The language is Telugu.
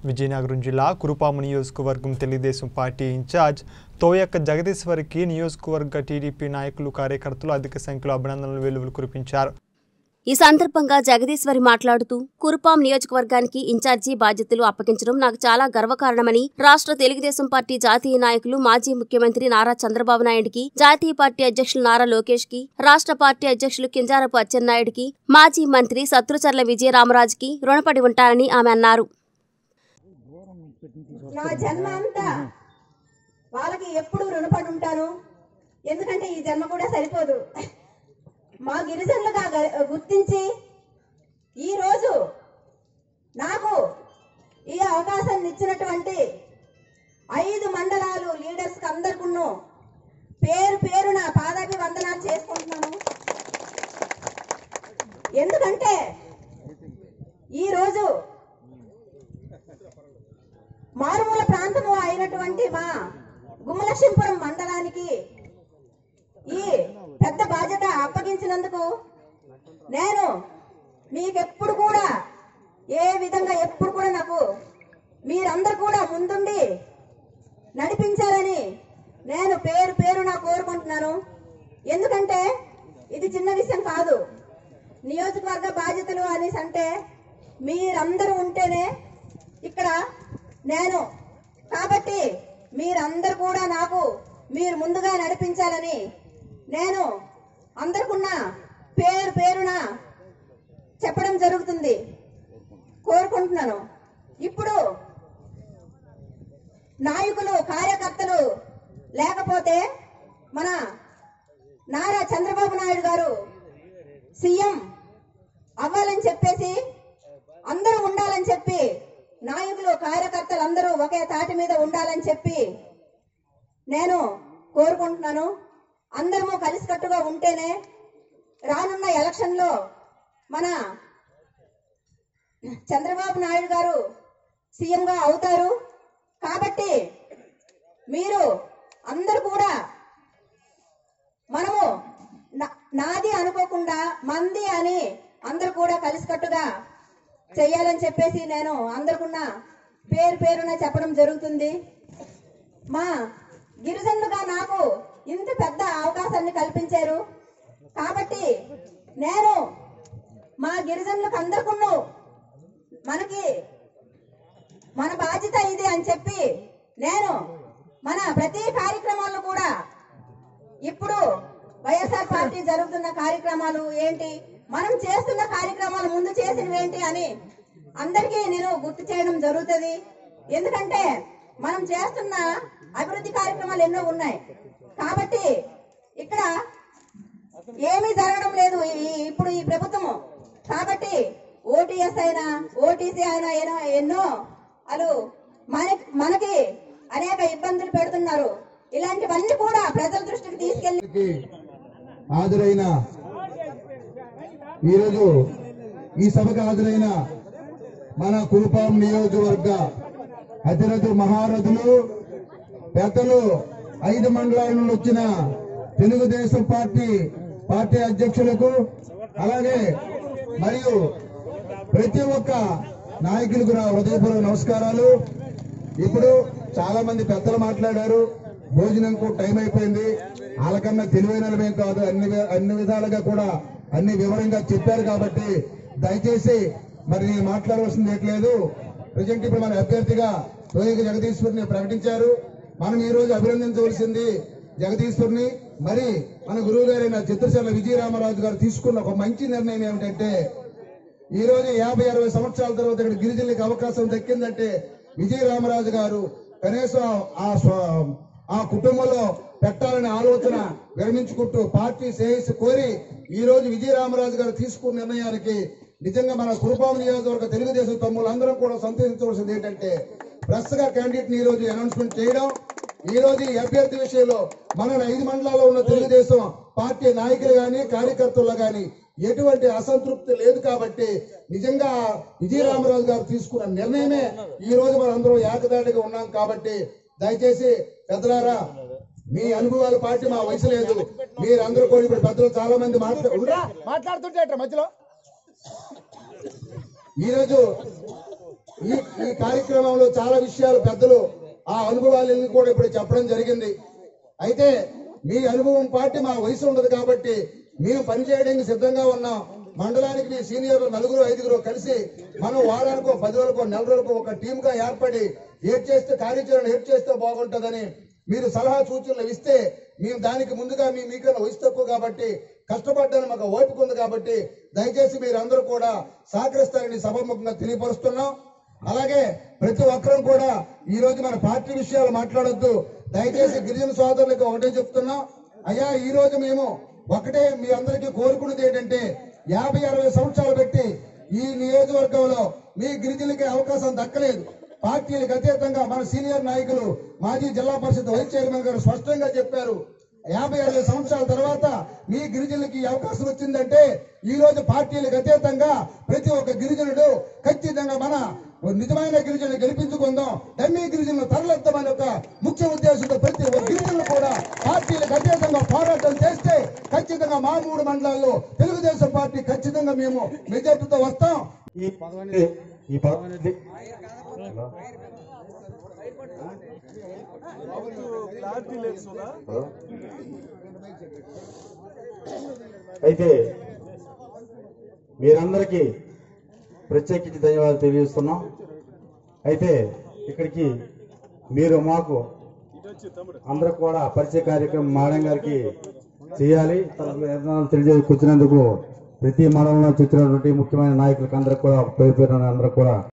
విజయనగరం జిల్లా కురుపాము నియోజకవర్గం తెలుగుదేశం పార్టీ ఇన్ఛార్జ్ తోయక్క జగదీశ్వరికి నియోజకవర్గ టీడీపీ నాయకులు కార్యకర్తలు అధిక సంఖ్యలో అభినందనలు వెలువలు కురిపించారు ఈ సందర్భంగా జగదీశ్వరి మాట్లాడుతూ కురుపాం నియోజకవర్గానికి ఇన్ఛార్జి బాధ్యతలు అప్పగించడం నాకు చాలా గర్వకారణమని రాష్ట్ర తెలుగుదేశం పార్టీ జాతీయ నాయకులు మాజీ ముఖ్యమంత్రి నారా చంద్రబాబు నాయుడికి జాతీయ పార్టీ అధ్యక్షులు నారా లోకేష్ కి రాష్ట్ర పార్టీ అధ్యక్షులు కింజారపు అచ్చెన్నాయుడికి మాజీ మంత్రి సత్రుచర్ల విజయరామరాజుకి రుణపడి ఉంటానని ఆమె అన్నారు నా జన్మ అంతా వాళ్ళకి ఎప్పుడు రుణపడి ఉంటాను ఎందుకంటే ఈ జన్మ కూడా సరిపోదు మా గిరిజనులుగా గ- గుర్తించి ఈ రోజు నాకు ఈ అవకాశాన్ని ఇచ్చినటువంటి ఐదు మండలాలు లీడర్స్ అందరికును పేరు పేరున పాదాభి వందనాలు చేసుకుంటున్నాను ఎందుకంటే ఈ రోజు మారుమూల ప్రాంతము అయినటువంటి మా గుమ్మలక్ష్మీపురం మండలానికి ఈ పెద్ద బాధ్యత అప్పగించినందుకు నేను మీకెప్పుడు కూడా ఏ విధంగా ఎప్పుడు కూడా నాకు మీరందరూ కూడా ముందుండి నడిపించాలని నేను పేరు పేరు నా కోరుకుంటున్నాను ఎందుకంటే ఇది చిన్న విషయం కాదు నియోజకవర్గ బాధ్యతలు అనేసి అంటే మీరందరూ ఉంటేనే ఇక్కడ నేను కాబట్టి మీరందరూ కూడా నాకు మీరు ముందుగా నడిపించాలని నేను అందరికున్న పేరు పేరున చెప్పడం జరుగుతుంది కోరుకుంటున్నాను ఇప్పుడు నాయకులు కార్యకర్తలు లేకపోతే మన నారా చంద్రబాబు నాయుడు గారు సీఎం అవ్వాలని చెప్పేసి అందరూ ఉండాలని చెప్పి నాయకులు కార్యకర్తలు అందరూ ఒకే తాటి మీద ఉండాలని చెప్పి నేను కోరుకుంటున్నాను అందరము కలిసికట్టుగా ఉంటేనే రానున్న ఎలక్షన్ లో మన చంద్రబాబు నాయుడు గారు సీఎం గా అవుతారు కాబట్టి మీరు అందరూ కూడా మనము నా- నాది అనుకోకుండా మంది అని అందరూ కూడా కలిసికట్టుగా చెయ్యాలని చెప్పేసి నేను అందరికున్న పేరు పేరున చెప్పడం జరుగుతుంది మా గిరిజనులుగా నాకు ఇంత పెద్ద అవకాశాన్ని కల్పించారు కాబట్టి నేను మా గిరిజనులకు అందరికును మనకి మన బాధ్యత ఇది అని చెప్పి నేను మన ప్రతి కార్యక్రమాల్లో కూడా ఇప్పుడు వైఎస్ఆర్ పార్టీ జరుగుతున్న కార్యక్రమాలు ఏంటి మనం చేస్తున్న కార్యక్రమాలు ముందు చేసినవి ఏంటి అని అందరికీ నేను గుర్తు చేయడం జరుగుతుంది ఎందుకంటే మనం చేస్తున్న అభివృద్ధి కార్యక్రమాలు ఎన్నో ఉన్నాయి కాబట్టి ఇక్కడ ఏమీ జరగడం లేదు ఈ- ఇప్పుడు ఈ ప్రభుత్వము కాబట్టి ఓటీఎస్ అయినా ఓటీసీ అయినా ఏనో ఎన్నో అలు మన మనకి అనేక ఇబ్బందులు పెడుతున్నారు ఇలాంటివన్నీ కూడా ప్రజల దృష్టికి తీసుకెళ్లి కి హాజరైన ఈరోజు ఈ సభకు హాజరైన మన కురుపాం నియోజకవర్గ అతిరథు మహారథులు పెద్దలు ఐదు మండలాల నుండి వచ్చిన తెలుగుదేశం పార్టీ పార్టీ అధ్యక్షులకు అలాగే మరియు ప్రతి ఒక్క నాయకులకు నా హృదయపూర్వక నమస్కారాలు ఇప్పుడు చాలా మంది పెద్దలు మాట్లాడారు భోజనంకు టైం అయిపోయింది వాళ్ళకన్నా తెలివైన కాదు అన్ని వి- అన్ని విధాలుగా కూడా అన్ని వివరంగా చెప్పారు కాబట్టి దయచేసి మరి నేను మాట్లాడవలసింది ఏట్లేదు ప్రజెంట్ ఇప్పుడు మన అభ్యర్థిగా తోయక జగదీశ్వరిని ప్రకటించారు మనం ఈ రోజు అభినందించవలసింది జగదీశ్వరిని మరి మన గురువు గారైన చిత్రశర్ల విజయరామరాజు గారు తీసుకున్న ఒక మంచి నిర్ణయం ఏమిటంటే ఈ రోజు యాభై అరవై సంవత్సరాల తర్వాత ఇక్కడ గిరిజనులకు అవకాశం దక్కిందంటే విజయరామరాజు గారు కనీసం ఆ స్వ- ఆ కుటుంబంలో పెట్టాలనే ఆలోచన విరమించుకుంటూ పార్టీ శ్రేయస్సు కోరి ఈ రోజు విజయరామరాజు గారు తీసుకున్న నిర్ణయానికి నిజంగా మన కురుపాము నియోజకవర్గ తెలుగుదేశం తమ్ముళ్ళందరం కూడా సంతోషించవలసింది ఏంటంటే ప్రెస్ గా క్యాండిడేట్ ని ఈ రోజు అనౌన్స్మెంట్ చేయడం ఈ రోజు ఈ అభ్యర్థి విషయంలో మన ఐదు మండలాల్లో ఉన్న తెలుగుదేశం పార్టీ నాయకులు గాని కార్యకర్తలు గాని ఎటువంటి అసంతృప్తి లేదు కాబట్టి నిజంగా విజయరామరాజు గారు తీసుకున్న నిర్ణయమే ఈ రోజు మనందరం ఏకదాటిగా ఉన్నాం కాబట్టి దయచేసి పెద్దలారా మీ అనుభవాల పార్టీ మా వయసు లేదు మీరందరూ కూడా ఇప్పుడు పెద్దలు చాలా మంది మాట్లాడు మాట్లాడుతుంటే మధ్యలో ఈ రోజు ఈ ఈ కార్యక్రమంలో చాలా విషయాలు పెద్దలు ఆ అనుభవాలన్నీ కూడా ఇప్పుడు చెప్పడం జరిగింది అయితే మీ అనుభవం పార్టీ మా వయసు ఉండదు కాబట్టి మేము పనిచేయడానికి సిద్ధంగా ఉన్నాం మండలానికి మీ సీనియర్లు నలుగురు ఐదుగురు కలిసి మనం వారానికో పది రోజులకో నెల రోజులకో ఒక టీమ్ గా ఏర్పడి ఏడ్ చేస్తే కార్యాచరణ ఏడ్ చేస్తే బాగుంటుందని మీరు సలహా సూచనలు ఇస్తే మేము దానికి ముందుగా మీ మీకన్నా వయసు తక్కువ కాబట్టి కష్టపడ్డానికి మాకు ఓపిక ఉంది కాబట్టి దయచేసి మీరందరూ కూడా సహకరిస్తారని సభాముఖంగా తెలియపరుస్తున్నాం అలాగే ప్రతి ఒక్కరం కూడా ఈ రోజు మన పార్టీ విషయాలు మాట్లాడొద్దు దయచేసి గిరిజన సోదరులకు ఒకటే చెప్తున్నాం అయ్యా ఈ రోజు మేము ఒకటే మీ అందరికీ కోరుకున్నది ఏంటంటే యాభై అరవై సంవత్సరాలు పెట్టి ఈ నియోజకవర్గంలో మీ గిరిజనులకి అవకాశం దక్కలేదు పార్టీలకు అతీతంగా మన సీనియర్ నాయకులు మాజీ జిల్లా పరిషత్ వైస్ చైర్మన్ గారు స్పష్టంగా చెప్పారు యాభై అరవై సంవత్సరాల తర్వాత మీ గిరిజనులకి ఈ అవకాశం వచ్చిందంటే ఈ రోజు పార్టీలకు అతీతంగా ప్రతి ఒక్క గిరిజనుడు ఖచ్చితంగా మన నిజమైన గిరిజనులు గెలిపించుకుందాం డమ్మీ గిరిజనులు తరలిద్దామని ఒక ముఖ్య ఉద్దేశంతో ప్రతి ఒక్క గిరిజనులు కూడా పార్టీలకు అతీతంగా పోరాటం చేస్తే ఖచ్చితంగా మా మూడు మండలాల్లో తెలుగుదేశం పార్టీ ఖచ్చితంగా మేము మెజార్టీతో వస్తాం ఈ పదవి ఈ పదవి అయితే మీరందరికీ ప్రత్యేకించి ధన్యవాదాలు తెలియజేస్తున్నాం అయితే ఇక్కడికి మీరు మాకు అందరూ కూడా పరిచయ కార్యక్రమం మేడం గారికి చేయాలి తెలియజే కూర్చున్నందుకు ప్రతి మండలంలో చూసినటువంటి ముఖ్యమైన నాయకులకు అందరూ కూడా పేరు పేరు అందరూ కూడా